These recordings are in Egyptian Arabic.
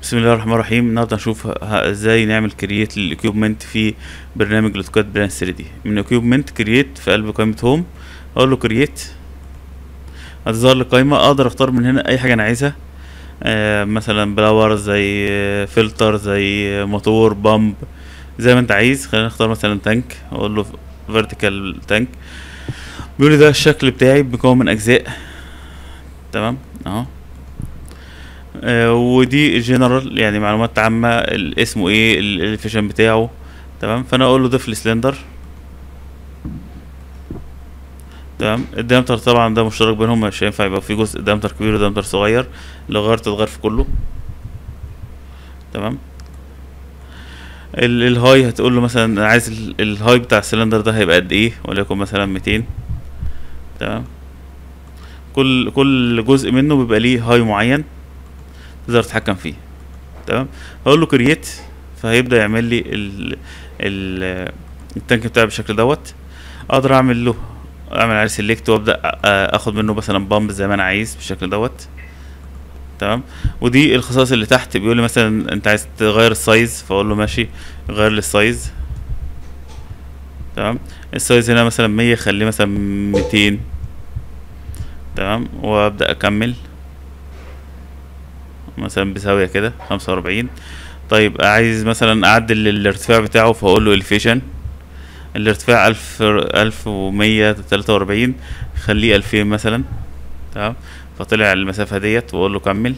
بسم الله الرحمن الرحيم النهارده هنشوف ه- ازاي نعمل كرييت للاكيوبمنت في برنامج الاوتوكاد بران 3 دي من اكيوبمنت كرييت في قلب قائمه هوم اقول له كرييت هتظهر لي قائمه اقدر اختار من هنا اي حاجه انا عايزها آه مثلا بلاور زي فلتر زي موتور بامب زي ما انت عايز خلينا نختار مثلا تانك اقول له فيرتيكال تانك بيقول لي ده الشكل بتاعي بيكون من اجزاء تمام اهو آه، ودي جنرال يعني معلومات عامة ال- اسمه ايه الاليفيشن بتاعه تمام فانا اقول له ضيف لي سلندر تمام الديامتر طبعا ده مشترك بينهم مش هينفع يبقى في جزء ديامتر كبير وديامتر صغير لو غيرت تتغير في كله تمام ال- الهاي هتقول له مثلا انا عايز ال- الهاي بتاع السلندر ده هيبقى قد ايه وليكن مثلا 200 تمام كل كل جزء منه بيبقى ليه هاي معين تقدر تتحكم فيه تمام هقول له كرييت فهيبدا يعمل لي ال ال التانك بتاعي بالشكل دوت اقدر اعمل له اعمل عليه سيلكت وابدا أ- اخد منه مثلا بامب زي ما انا عايز بالشكل دوت تمام ودي الخصائص اللي تحت بيقول لي مثلا انت عايز تغير السايز فاقول له ماشي غير لي السايز تمام السايز هنا مثلا 100 خليه مثلا 200 تمام وابدا اكمل مثلا بزاوية كده خمسة وأربعين طيب عايز مثلا أعدل الارتفاع بتاعه فأقول له elevation الارتفاع ألف ألف ومية تلاتة وأربعين خليه ألفين مثلا تمام فطلع المسافة ديت وأقول له كمل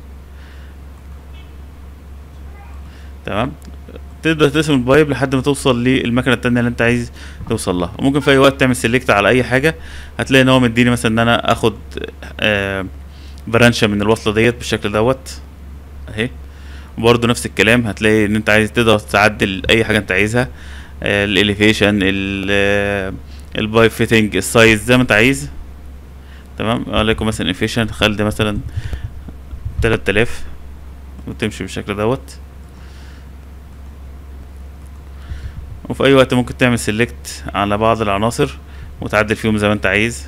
تمام تبدأ تقسم البايب لحد ما توصل للمكنة التانية اللي انت عايز توصل لها وممكن في أي وقت تعمل سيلكت على أي حاجة هتلاقي ان هو مديني مثلا ان انا اخد آه برانشة من الوصلة ديت بالشكل دوت اهي وبرضه نفس الكلام هتلاقي ان انت عايز تقدر تعدل اي حاجة انت عايزها الاليفيشن البايب فيتنج السايز زي ما انت عايز تمام عليكم مثلا اليفيشن خلي ده مثلا 3000 وتمشي بالشكل دوت وفي اي وقت ممكن تعمل سيلكت على بعض العناصر وتعدل فيهم زي ما انت عايز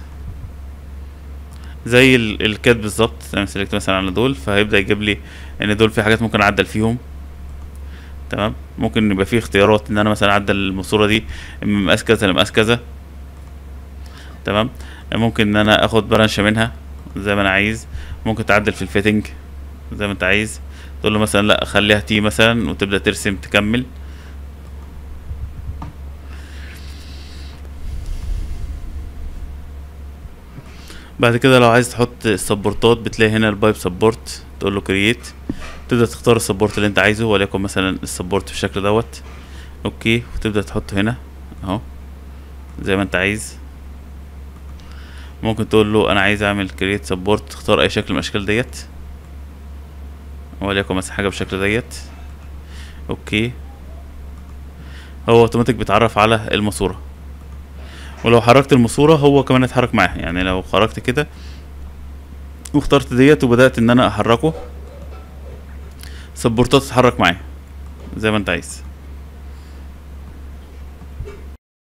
زي ال- الكاد بالظبط تعمل سيلكت مثلا على دول فهيبدا يجيب لي ان دول في حاجات ممكن اعدل فيهم تمام ممكن يبقى فيه اختيارات ان انا مثلا اعدل الماسوره دي من مقاس كذا لمقاس كذا تمام ممكن ان انا اخد برانشه منها زي ما انا عايز ممكن تعدل في الفيتنج زي ما انت عايز تقول له مثلا لا خليها تي مثلا وتبدا ترسم تكمل بعد كده لو عايز تحط السبورتات بتلاقي هنا البايب سبورت تقول له كرييت تبدا تختار السبورت اللي انت عايزه وليكن مثلا السبورت بالشكل دوت اوكي وتبدا تحطه هنا اهو زي ما انت عايز ممكن تقول له انا عايز اعمل كرييت سبورت تختار اي شكل من الاشكال ديت وليكن مثلا حاجه بالشكل ديت اوكي هو اوتوماتيك بيتعرف على الماسوره ولو حركت الماسوره هو كمان يتحرك معاها يعني لو خرجت كده واخترت ديت وبدات ان انا احركه سبورتات تتحرك معايا زي ما انت عايز